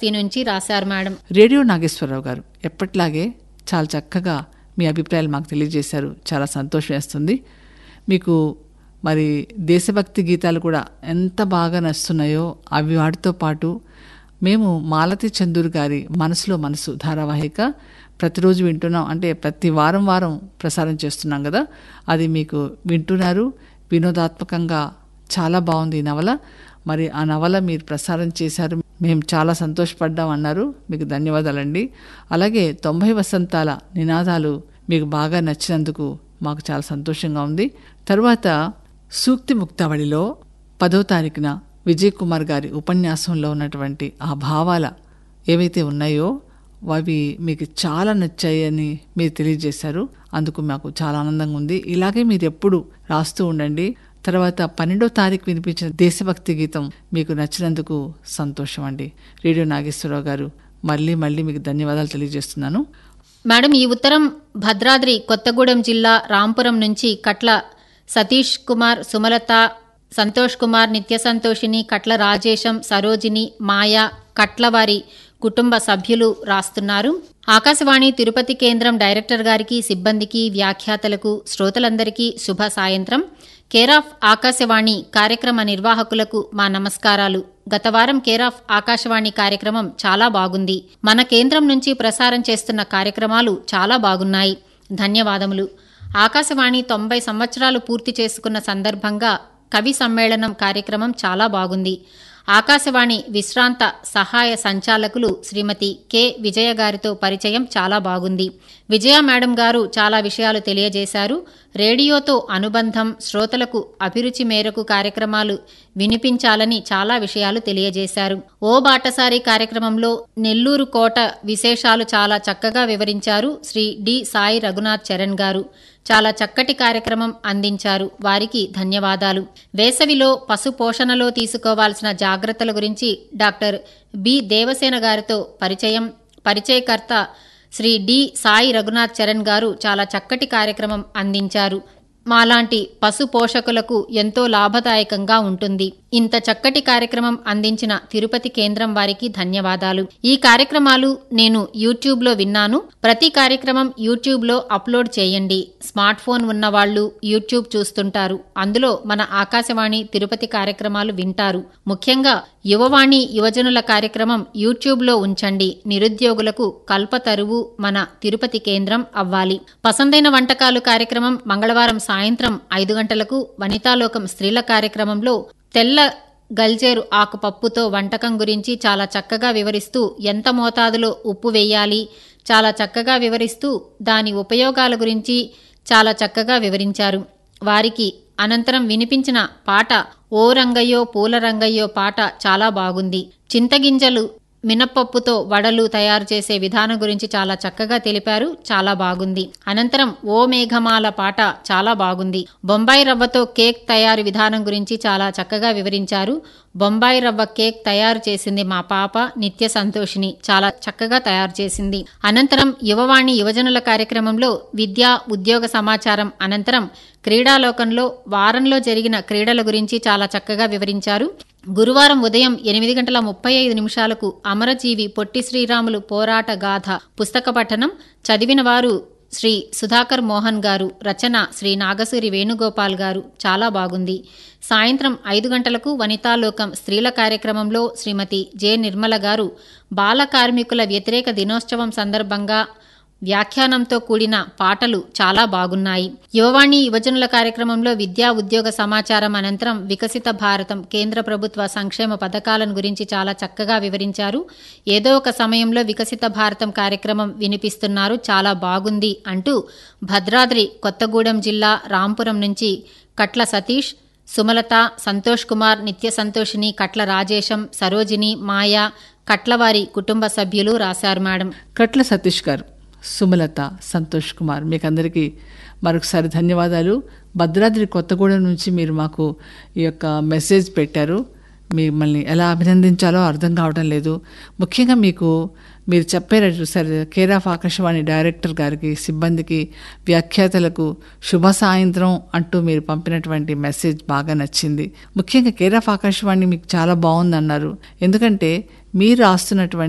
నుంచి రాశారు madam radio Nageswararao గారు ఎప్పట్లాగే చాలా చక్కగా మీ అభిప్రాయాలు మాకు తెలియజేశారు చాలా సంతోషం వేస్తుంది మీకు మరి దేశభక్తి గీతాలు కూడా ఎంత బాగా నచ్చుతున్నాయో అవి వాటితో పాటు మేము మాలతి చందూర్ గారి మనసులో మనసు ధారావాహిక ప్రతిరోజు వింటున్నాం అంటే ప్రతి వారం వారం ప్రసారం చేస్తున్నాం కదా అది మీకు వింటున్నారు వినోదాత్మకంగా చాలా బాగుంది ఈ నవల మరి ఆ నవల మీరు ప్రసారం చేశారు మేము చాలా సంతోషపడ్డాం అన్నారు మీకు ధన్యవాదాలండి అలాగే తొంభై వసంతాల నినాదాలు మీకు బాగా నచ్చినందుకు మాకు చాలా సంతోషంగా ఉంది తరువాత సూక్తి ముక్తావళిలో పదో తారీఖున విజయ్ కుమార్ గారి ఉపన్యాసంలో ఉన్నటువంటి ఆ భావాల ఏవైతే ఉన్నాయో అవి మీకు చాలా నచ్చాయని మీరు తెలియజేశారు అందుకు మాకు చాలా ఆనందంగా ఉంది ఇలాగే మీరు ఎప్పుడు రాస్తూ ఉండండి తర్వాత పన్నెండో తారీఖు వినిపించిన దేశభక్తి గీతం మీకు నచ్చినందుకు సంతోషం అండి రేడియో నాగేశ్వరరావు గారు మళ్ళీ మళ్ళీ మీకు ధన్యవాదాలు తెలియజేస్తున్నాను మేడం ఈ ఉత్తరం భద్రాద్రి కొత్తగూడెం జిల్లా రాంపురం నుంచి కట్ల సతీష్ కుమార్ సుమలత సంతోష్ కుమార్ నిత్య సంతోషిని కట్ల రాజేశం సరోజిని మాయా కట్ల వారి కుటుంబ సభ్యులు రాస్తున్నారు ఆకాశవాణి తిరుపతి కేంద్రం డైరెక్టర్ గారికి సిబ్బందికి వ్యాఖ్యాతలకు శ్రోతలందరికీ శుభ సాయంత్రం కేర్ ఆఫ్ ఆకాశవాణి కార్యక్రమ నిర్వాహకులకు మా నమస్కారాలు గత వారం కేర్ ఆఫ్ ఆకాశవాణి కార్యక్రమం చాలా బాగుంది మన కేంద్రం నుంచి ప్రసారం చేస్తున్న కార్యక్రమాలు చాలా బాగున్నాయి ధన్యవాదములు ఆకాశవాణి తొంభై సంవత్సరాలు పూర్తి చేసుకున్న సందర్భంగా కవి సమ్మేళనం కార్యక్రమం చాలా బాగుంది ఆకాశవాణి విశ్రాంత సహాయ సంచాలకులు శ్రీమతి కె విజయ గారితో పరిచయం చాలా బాగుంది విజయ మేడం గారు చాలా విషయాలు తెలియజేశారు రేడియోతో అనుబంధం శ్రోతలకు అభిరుచి మేరకు కార్యక్రమాలు వినిపించాలని చాలా విషయాలు తెలియజేశారు ఓ బాటసారి కార్యక్రమంలో నెల్లూరు కోట విశేషాలు చాలా చక్కగా వివరించారు శ్రీ డి సాయి రఘునాథ్ చరణ్ గారు చాలా చక్కటి కార్యక్రమం అందించారు వారికి ధన్యవాదాలు వేసవిలో పశు పోషణలో తీసుకోవాల్సిన జాగ్రత్తల గురించి డాక్టర్ బి దేవసేన గారితో పరిచయం పరిచయకర్త శ్రీ డి సాయి రఘునాథ్ చరణ్ గారు చాలా చక్కటి కార్యక్రమం అందించారు మాలాంటి పశు పోషకులకు ఎంతో లాభదాయకంగా ఉంటుంది ఇంత చక్కటి కార్యక్రమం అందించిన తిరుపతి కేంద్రం వారికి ధన్యవాదాలు ఈ కార్యక్రమాలు నేను యూట్యూబ్లో విన్నాను ప్రతి కార్యక్రమం యూట్యూబ్లో అప్లోడ్ చేయండి స్మార్ట్ ఫోన్ ఉన్నవాళ్లు యూట్యూబ్ చూస్తుంటారు అందులో మన ఆకాశవాణి తిరుపతి కార్యక్రమాలు వింటారు ముఖ్యంగా యువవాణి యువజనుల కార్యక్రమం యూట్యూబ్లో ఉంచండి నిరుద్యోగులకు కల్పతరువు మన తిరుపతి కేంద్రం అవ్వాలి పసందైన వంటకాలు కార్యక్రమం మంగళవారం సాయంత్రం ఐదు గంటలకు వనితాలోకం స్త్రీల కార్యక్రమంలో తెల్ల గల్జేరు ఆకు పప్పుతో వంటకం గురించి చాలా చక్కగా వివరిస్తూ ఎంత మోతాదులో ఉప్పు వేయాలి చాలా చక్కగా వివరిస్తూ దాని ఉపయోగాల గురించి చాలా చక్కగా వివరించారు వారికి అనంతరం వినిపించిన పాట ఓ రంగయ్యో పూల రంగయ్యో పాట చాలా బాగుంది చింతగింజలు మినప్పప్పుతో వడలు తయారు చేసే విధానం గురించి చాలా చక్కగా తెలిపారు చాలా బాగుంది అనంతరం ఓ మేఘమాల పాట చాలా బాగుంది బొంబాయి రవ్వతో కేక్ తయారు విధానం గురించి చాలా చక్కగా వివరించారు బొంబాయి రవ్వ కేక్ తయారు చేసింది మా పాప నిత్య సంతోషిని చాలా చక్కగా తయారు చేసింది అనంతరం యువవాణి యువజనుల కార్యక్రమంలో విద్యా ఉద్యోగ సమాచారం అనంతరం క్రీడాలోకంలో వారంలో జరిగిన క్రీడల గురించి చాలా చక్కగా వివరించారు గురువారం ఉదయం ఎనిమిది గంటల ముప్పై ఐదు నిమిషాలకు అమరజీవి పొట్టి శ్రీరాములు పోరాట గాథ పుస్తక పఠనం చదివిన వారు శ్రీ సుధాకర్ మోహన్ గారు రచన శ్రీ నాగసూరి వేణుగోపాల్ గారు చాలా బాగుంది సాయంత్రం ఐదు గంటలకు వనితాలోకం స్త్రీల కార్యక్రమంలో శ్రీమతి జె నిర్మల గారు బాల కార్మికుల వ్యతిరేక దినోత్సవం సందర్భంగా వ్యాఖ్యానంతో కూడిన పాటలు చాలా బాగున్నాయి యువవాణి యువజనుల కార్యక్రమంలో విద్యా ఉద్యోగ సమాచారం అనంతరం వికసిత భారతం కేంద్ర ప్రభుత్వ సంక్షేమ పథకాలను గురించి చాలా చక్కగా వివరించారు ఏదో ఒక సమయంలో వికసిత భారతం కార్యక్రమం వినిపిస్తున్నారు చాలా బాగుంది అంటూ భద్రాద్రి కొత్తగూడెం జిల్లా రాంపురం నుంచి కట్ల సతీష్ సుమలత సంతోష్ కుమార్ నిత్య సంతోషిని కట్ల రాజేశం సరోజిని మాయా కట్లవారి కుటుంబ సభ్యులు రాశారు మేడం కట్ల సతీష్ గారు సుమలత సంతోష్ కుమార్ మీకు అందరికీ మరొకసారి ధన్యవాదాలు భద్రాద్రి కొత్తగూడెం నుంచి మీరు మాకు ఈ యొక్క మెసేజ్ పెట్టారు మిమ్మల్ని ఎలా అభినందించాలో అర్థం కావడం లేదు ముఖ్యంగా మీకు మీరు చెప్పారు చూసారు కేర్ ఆఫ్ ఆకాశవాణి డైరెక్టర్ గారికి సిబ్బందికి వ్యాఖ్యాతలకు శుభ సాయంత్రం అంటూ మీరు పంపినటువంటి మెసేజ్ బాగా నచ్చింది ముఖ్యంగా కేర్ ఆఫ్ ఆకాశవాణి మీకు చాలా బాగుంది అన్నారు ఎందుకంటే మీరు రాస్తున్నటువంటి